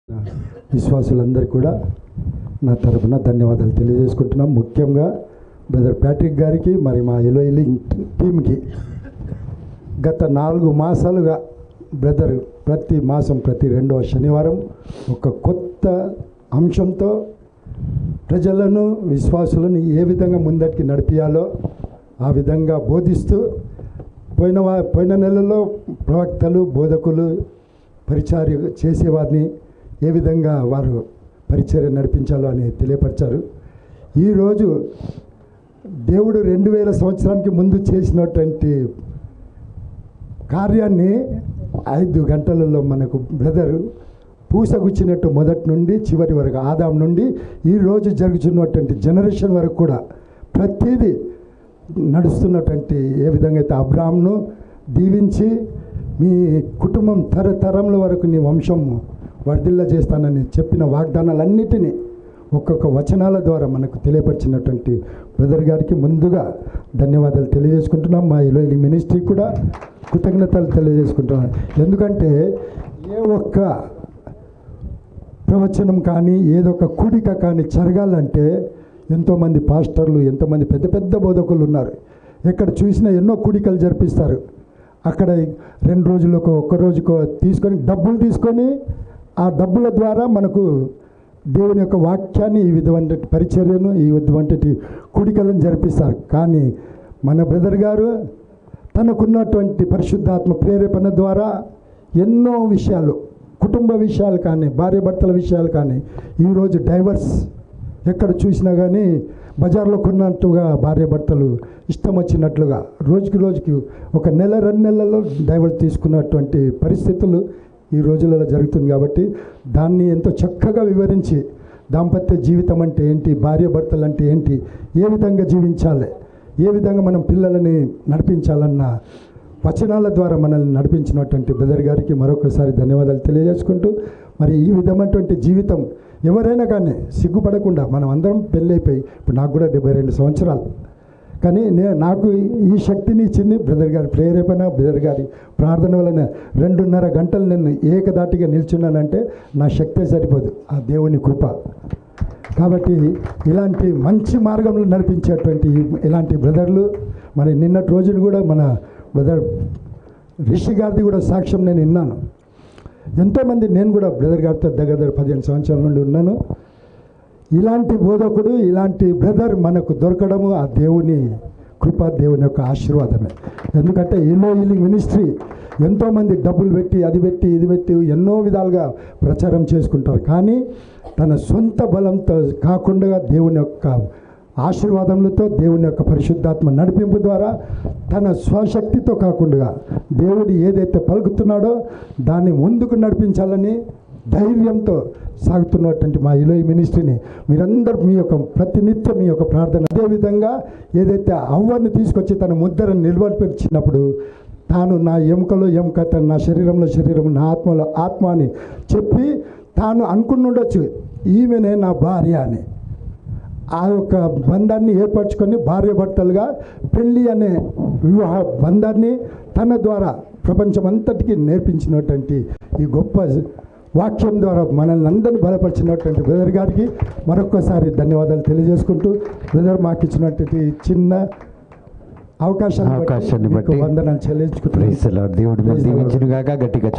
విశ్వాసులందరికీ కూడా నా తరపున ధన్యవాదాలు తెలియజేసుకుంటున్నాం ముఖ్యంగా బ్రదర్ ప్యాట్రిక్ గారికి మరి మా ఎలోయిలి టీంకి గత నాలుగు మాసాలుగా బ్రదర్ ప్రతి మాసం ప్రతి రెండవ శనివారం ఒక కొత్త అంశంతో ప్రజలను విశ్వాసులను ఏ విధంగా ముందటికి నడిపించాలో ఆ విధంగా బోధిస్తూ పోయిన వా పోయిన నెలలో ప్రవక్తలు బోధకులు పరిచర్య చేసేవారిని ఏ విధంగా వారు పరిచర్య నడిపించాలో అని తెలియపరిచారు ఈరోజు దేవుడు రెండు వేల సంవత్సరానికి ముందు చేసినటువంటి కార్యాన్ని ఐదు గంటలలో మనకు బ్రదరు పూసగుచ్చినట్టు మొదటి నుండి చివరి వరకు ఆదాం నుండి ఈ రోజు జరుగుతున్నటువంటి జనరేషన్ వరకు కూడా ప్రతిదీ నడుస్తున్నటువంటి ఏ విధంగా అయితే అబ్రామ్ను దీవించి మీ కుటుంబం తరతరముల వరకు నీ వంశం వర్ధిల్ల చేస్తానని చెప్పిన వాగ్దానాలన్నిటినీ ఒక్కొక్క వచనాల ద్వారా మనకు తెలియపరిచినటువంటి బ్రదర్ గారికి ముందుగా ధన్యవాదాలు తెలియజేసుకుంటున్నాం మా ఇలోయి మినిస్ట్రీ కూడా కృతజ్ఞతలు తెలియజేసుకుంటున్నాను ఎందుకంటే ఏ ఒక్క ప్రవచనం కానీ ఏదో ఒక కూడిక కానీ జరగాలంటే ఎంతోమంది పాస్టర్లు ఎంతోమంది పెద్ద పెద్ద బోధకులు ఉన్నారు ఎక్కడ చూసినా ఎన్నో కూడికలు జరిపిస్తారు అక్కడ రెండు రోజులకు ఒక్క రోజుకో తీసుకొని డబ్బులు తీసుకొని ఆ డబ్బుల ద్వారా మనకు దేవుని యొక్క వాక్యాన్ని ఈ విధమైన పరిచర్యను ఈ విధమైన కూడికలను జరిపిస్తారు కానీ మన బ్రదర్ గారు తనకున్నటువంటి పరిశుద్ధాత్మ ప్రేరేపణ ద్వారా ఎన్నో విషయాలు కుటుంబ విషయాలు కానీ భార్యాభర్తల విషయాలు కానీ ఈరోజు డైవర్స్ ఎక్కడ చూసినా కానీ బజార్లో కొన్నట్టుగా భార్యాభర్తలు ఇష్టం వచ్చినట్లుగా రోజుకి రోజుకి ఒక నెల రెండు నెలల్లో డైవర్స్ తీసుకున్నటువంటి పరిస్థితులు ఈ రోజులలో జరుగుతుంది కాబట్టి దాన్ని ఎంతో చక్కగా వివరించి దాంపత్య జీవితం అంటే ఏంటి భార్యాభర్తలు అంటే ఏంటి ఏ విధంగా జీవించాలి ఏ విధంగా మనం పిల్లలని నడిపించాలన్న వచనాల ద్వారా మనల్ని నడిపించినటువంటి బ్రదర్ గారికి మరొకసారి ధన్యవాదాలు తెలియజేసుకుంటూ మరి ఈ విధమైనటువంటి జీవితం ఎవరైనా కానీ సిగ్గుపడకుండా మనం అందరం పెళ్ళైపోయి ఇప్పుడు నాకు కూడా డెబ్బై రెండు సంవత్సరాలు కానీ నేను నాకు ఈ శక్తిని ఇచ్చింది బ్రదర్ గారి ప్రేరేపణ బ్రదర్ గారి ప్రార్థన వలన రెండున్నర గంటలు నేను ఏకదాటిగా నిల్చున్నానంటే నా శక్తే సరిపోదు ఆ దేవుని కృప కాబట్టి ఇలాంటి మంచి మార్గంలో నడిపించేటువంటి ఈ- ఇలాంటి బ్రదర్లు మరి నిన్నటి రోజున కూడా మన బ్రదర్ రిషి గారిది కూడా సాక్ష్యం నేను విన్నాను ఎంతోమంది నేను కూడా బ్రదర్ గారితో దగ్గర దగ్గర పదిహేను సంవత్సరాల నుండి ఉన్నాను ఇలాంటి బోధకుడు ఇలాంటి బ్రదర్ మనకు దొరకడము ఆ దేవుని కృప దేవుని యొక్క ఆశీర్వాదమే ఎందుకంటే ఎన్నో హీలింగ్ మినిస్ట్రీ ఎంతోమంది డబ్బులు పెట్టి అది పెట్టి ఇది పెట్టి ఎన్నో విధాలుగా ప్రచారం చేసుకుంటారు కానీ తన సొంత బలంతో కాకుండా దేవుని యొక్క ఆశీర్వాదములతో దేవుని యొక్క పరిశుద్ధాత్మ నడిపింపు ద్వారా తన స్వశక్తితో కాకుండా దేవుడు ఏదైతే పలుకుతున్నాడో దాన్ని ముందుకు నడిపించాలని ధైర్యంతో సాగుతున్నటువంటి మా ఇలోయి మినిస్ట్రీని మీరందరూ మీ యొక్క ప్రతినిత్యం మీ యొక్క ప్రార్థన అదేవిధంగా ఏదైతే అవ్వని తీసుకొచ్చి తన ముద్రను నిలబడిపెట్టినప్పుడు తాను నా ఎముకలో ఎముక తన నా శరీరంలో శరీరం నా ఆత్మలో ఆత్మ అని చెప్పి తాను అనుకునుండొచ్చు ఈమెనే నా భార్య అని ఆ యొక్క బంధాన్ని ఏర్పరచుకొని భార్యాభర్తలుగా పెళ్ళి అనే వివాహ బంధాన్ని తన ద్వారా ప్రపంచమంతటికి నేర్పించినటువంటి ఈ గొప్ప వాక్యం ద్వారా మనల్ని అందరినీ బలపరిచినటువంటి బ్రదర్ గారికి మరొక్కసారి ధన్యవాదాలు తెలియజేసుకుంటూ బ్రదర్ మాకు ఇచ్చినటువంటి ఈ చిన్న అవకాశాన్ని అవకాశాన్ని బట్టి మీకు బట్టి వందనాలు చెల్లించుకుంటున్నాను ప్రైజ్ లార్డ్ దేవుడు Praise the Lord. దీవించును గాక గట్టిగా